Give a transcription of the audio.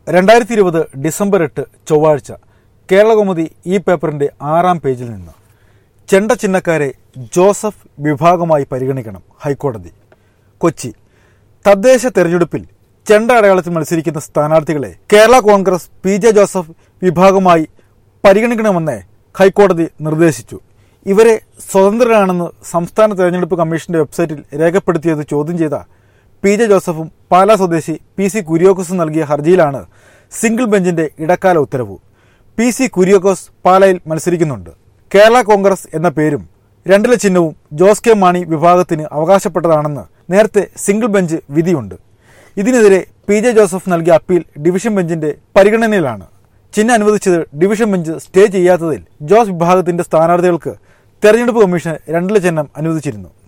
രണ്ടായിരത്തി ഇരുപത് ഡിസംബർ എട്ട് ചൊവ്വാഴ്ച കേരളകൗമുദി ഈ പേപ്പറിന്റെ ആറാം പേജിൽ നിന്ന് ചെണ്ട ചിഹ്നക്കാരെ ജോസഫ് വിഭാഗമായി പരിഗണിക്കണം ഹൈക്കോടതി കൊച്ചി തദ്ദേശ തെരഞ്ഞെടുപ്പിൽ ചെണ്ട അടയാളത്തിൽ മത്സരിക്കുന്ന സ്ഥാനാർത്ഥികളെ Kerala Congress P J Joseph വിഭാഗമായി പരിഗണിക്കണമെന്ന് ഹൈക്കോടതി നിർദ്ദേശിച്ചു ഇവരെ സ്വതന്ത്രരാണെന്ന് സംസ്ഥാന തെരഞ്ഞെടുപ്പ് കമ്മീഷന്റെ വെബ്സൈറ്റിൽ രേഖപ്പെടുത്തിയത് ചോദ്യം ചെയ്ത പി ജെ ജോസഫും പാലാ സ്വദേശി പി സി കുര്യോക്കോസും നൽകിയ ഹർജിയിലാണ് സിംഗിൾ ബെഞ്ചിന്റെ ഇടക്കാല ഉത്തരവ് പി സി കുര്യോക്കോസ് പാലയിൽ മത്സരിക്കുന്നുണ്ട് കേരള കോൺഗ്രസ് എന്ന പേരും രണ്ടിലെ ചിഹ്നവും ജോസ് കെ മാണി വിഭാഗത്തിന് അവകാശപ്പെട്ടതാണെന്ന് നേരത്തെ സിംഗിൾ ബെഞ്ച് വിധിയുണ്ട് ഇതിനെതിരെ പി ജെ ജോസഫ് നൽകിയ അപ്പീൽ ഡിവിഷൻ ബെഞ്ചിന്റെ പരിഗണനയിലാണ് ചിഹ്നം അനുവദിച്ചത് ഡിവിഷൻ ബെഞ്ച് സ്റ്റേ ചെയ്യാത്തതിൽ ജോസ് വിഭാഗത്തിന്റെ സ്ഥാനാർത്ഥികൾക്ക് തെരഞ്ഞെടുപ്പ് കമ്മീഷൻ രണ്ടിലെ ചിഹ്നം അനുവദിച്ചിരുന്നു